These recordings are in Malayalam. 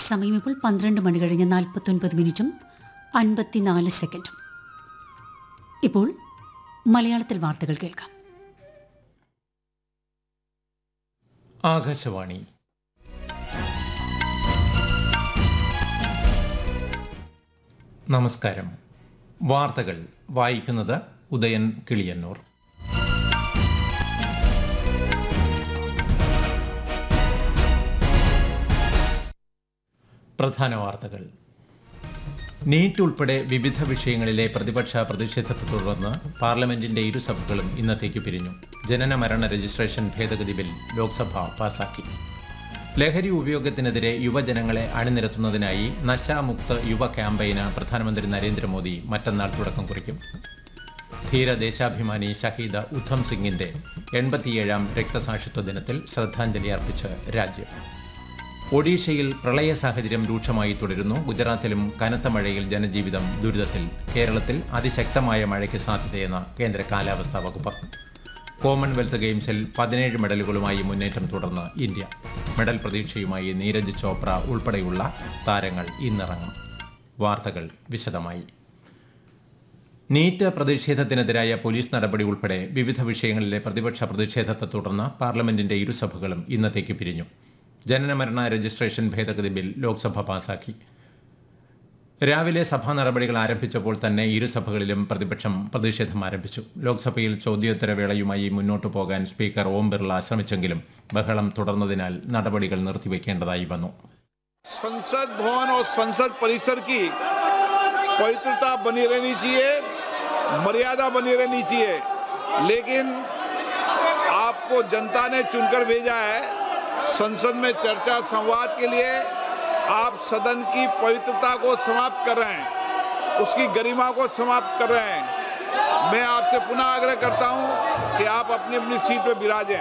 സമയം ഇപ്പോൾ പന്ത്രണ്ട് മണി കഴിഞ്ഞ് നാൽപ്പത്തൊൻപത് മിനിറ്റും അൻപത്തിനാല് സെക്കൻഡും ഇപ്പോൾ മലയാളത്തിൽ വാർത്തകൾ കേൾക്കാം ആകാശവാണി നമസ്കാരം വാർത്തകൾ വായിക്കുന്നത് ഉദയൻ കിളിയന്നൂർ പ്രധാന വാർത്തകൾ നീറ്റ് ഉൾപ്പെടെ വിവിധ വിഷയങ്ങളിലെ പ്രതിപക്ഷ പ്രതിഷേധത്തെ തുടർന്ന് പാർലമെന്റിന്റെ ഇരുസഭകളും ഇന്നത്തേക്ക് പിരിഞ്ഞു ജനന മരണ രജിസ്ട്രേഷൻ ഭേദഗതി ബിൽ ലോക്സഭ പാസാക്കി ലഹരി ഉപയോഗത്തിനെതിരെ യുവജനങ്ങളെ അണിനിരത്തുന്നതിനായി നശാമുക്ത് യുവ ക്യാമ്പയിന് പ്രധാനമന്ത്രി നരേന്ദ്രമോദി മറ്റന്നാൾ തുടക്കം കുറിക്കും ധീര ദേശാഭിമാനി ഷഹീദ് ഉദ്ധം സിംഗിന്റെ എൺപത്തിയേഴാം രക്തസാക്ഷിത്വ ദിനത്തിൽ ശ്രദ്ധാഞ്ജലി അർപ്പിച്ച് രാജ്യം ഒഡീഷയിൽ പ്രളയ സാഹചര്യം രൂക്ഷമായി തുടരുന്നു ഗുജറാത്തിലും കനത്ത മഴയിൽ ജനജീവിതം ദുരിതത്തിൽ കേരളത്തിൽ അതിശക്തമായ മഴയ്ക്ക് സാധ്യതയെന്ന് കേന്ദ്ര കാലാവസ്ഥാ വകുപ്പ് കോമൺവെൽത്ത് ഗെയിംസിൽ പതിനേഴ് മെഡലുകളുമായി മുന്നേറ്റം തുടർന്ന് ഇന്ത്യ മെഡൽ പ്രതീക്ഷയുമായി നീരജ് ചോപ്ര ഉൾപ്പെടെയുള്ള താരങ്ങൾ ഇന്നിറങ്ങും വാർത്തകൾ വിശദമായി നീറ്റ് പ്രതിഷേധത്തിനെതിരായ പോലീസ് നടപടി ഉൾപ്പെടെ വിവിധ വിഷയങ്ങളിലെ പ്രതിപക്ഷ പ്രതിഷേധത്തെ തുടർന്ന് പാർലമെന്റിന്റെ ഇരുസഭകളും ഇന്നത്തേക്ക് പിരിഞ്ഞു ജനനമരണ രജിസ്ട്രേഷൻ ഭേദഗതി ബിൽ ലോക്സഭ പാസാക്കി രാവിലെ സഭാ നടപടികൾ ആരംഭിച്ചപ്പോൾ തന്നെ ഇരുസഭകളിലും പ്രതിപക്ഷം പ്രതിഷേധം ആരംഭിച്ചു ലോക്സഭയിൽ ചോദ്യോത്തരവേളയുമായി മുന്നോട്ടു പോകാൻ സ്പീക്കർ ഓം ബിർള ശ്രമിച്ചെങ്കിലും ബഹളം തുടർന്നതിനാൽ നടപടികൾ നിർത്തിവെക്കേണ്ടതായി വന്നു संसद भवन और संसद परिसर की पवित्रता बनी रहनी चाहिए मर्यादा बनी रहनी चाहिए लेकिन आपको जनता ने चुनकर भेजा है संसद में चर्चा संवाद के लिए आप सदन की पवित्रता को समाप्त कर रहे हैं उसकी गरिमा को समाप्त कर रहे हैं मैं आपसे पुनः आग्रह करता हूं कि आप अपनी अपनी सीट पर विराजें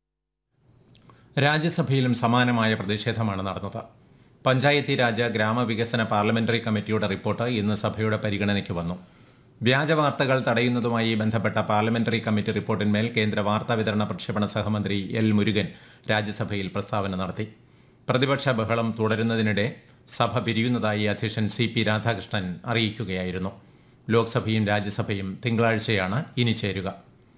രാജ്യസഭയിലും സമാനമായ പ്രതിഷേധമാണ് നടന്നത് പഞ്ചായത്തി രാജ് ഗ്രാമവികസന പാർലമെന്ററി കമ്മിറ്റിയുടെ റിപ്പോർട്ട് ഇന്ന് സഭയുടെ പരിഗണനയ്ക്ക് വന്നു വ്യാജ വാർത്തകൾ തടയുന്നതുമായി ബന്ധപ്പെട്ട പാർലമെന്ററി കമ്മിറ്റി റിപ്പോർട്ടിന്മേൽ കേന്ദ്ര വാർത്താ വിതരണ പ്രക്ഷേപണ സഹമന്ത്രി എൽ മുരുകൻ രാജ്യസഭയിൽ പ്രസ്താവന നടത്തി പ്രതിപക്ഷ ബഹളം തുടരുന്നതിനിടെ സഭ പിരിയുന്നതായി അധ്യക്ഷൻ സി പി രാധാകൃഷ്ണൻ അറിയിക്കുകയായിരുന്നു ലോക്സഭയും രാജ്യസഭയും തിങ്കളാഴ്ചയാണ് ഇനി ചേരുക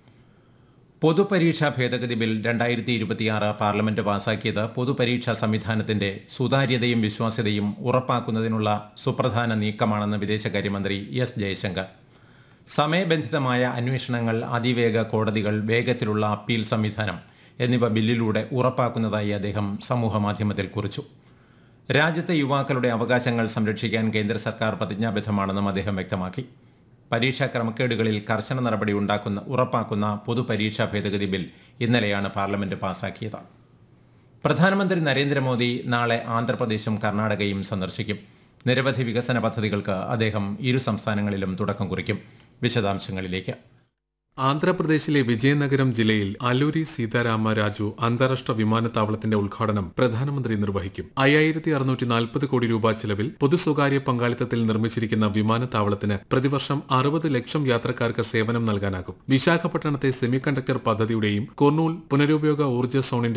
പൊതുപരീക്ഷാ ഭേദഗതി ബിൽ രണ്ടായിരത്തി ഇരുപത്തിയാറ് പാർലമെന്റ് പാസാക്കിയത് പൊതുപരീക്ഷാ സംവിധാനത്തിന്റെ സുതാര്യതയും വിശ്വാസ്യതയും ഉറപ്പാക്കുന്നതിനുള്ള സുപ്രധാന നീക്കമാണെന്ന് വിദേശകാര്യമന്ത്രി എസ് ജയശങ്കർ സമയബന്ധിതമായ അന്വേഷണങ്ങൾ അതിവേഗ കോടതികൾ വേഗത്തിലുള്ള അപ്പീൽ സംവിധാനം എന്നിവ ബില്ലിലൂടെ ഉറപ്പാക്കുന്നതായി അദ്ദേഹം സമൂഹമാധ്യമത്തിൽ കുറിച്ചു രാജ്യത്തെ യുവാക്കളുടെ അവകാശങ്ങൾ സംരക്ഷിക്കാൻ കേന്ദ്ര സർക്കാർ പ്രതിജ്ഞാബദ്ധമാണെന്നും അദ്ദേഹം വ്യക്തമാക്കി പരീക്ഷാ ക്രമക്കേടുകളിൽ കർശന നടപടി ഉണ്ടാക്കുന്ന ഉറപ്പാക്കുന്ന പൊതുപരീക്ഷാ ഭേദഗതി ബിൽ ഇന്നലെയാണ് പാർലമെന്റ് പാസാക്കിയത് പ്രധാനമന്ത്രി നരേന്ദ്രമോദി നാളെ ആന്ധ്രാപ്രദേശും കർണാടകയും സന്ദർശിക്കും നിരവധി വികസന പദ്ധതികൾക്ക് അദ്ദേഹം ഇരു സംസ്ഥാനങ്ങളിലും തുടക്കം കുറിക്കും വിശദാംശങ്ങളിലേക്ക് ആന്ധ്രാപ്രദേശിലെ വിജയനഗരം ജില്ലയിൽ അല്ലൂരി സീതാരാമ രാജു അന്താരാഷ്ട്ര വിമാനത്താവളത്തിന്റെ ഉദ്ഘാടനം പ്രധാനമന്ത്രി നിർവഹിക്കും അയ്യായിരത്തി അറുന്നൂറ്റി നാൽപ്പത് കോടി രൂപ ചെലവിൽ പൊതു സ്വകാര്യ പങ്കാളിത്തത്തിൽ നിർമ്മിച്ചിരിക്കുന്ന വിമാനത്താവളത്തിന് പ്രതിവർഷം അറുപത് ലക്ഷം യാത്രക്കാർക്ക് സേവനം നൽകാനാകും വിശാഖപട്ടണത്തെ സെമി കണ്ടക്ടർ പദ്ധതിയുടെയും കുർണൂൽ പുനരുപയോഗ ഊർജ്ജ സോണിന്റെ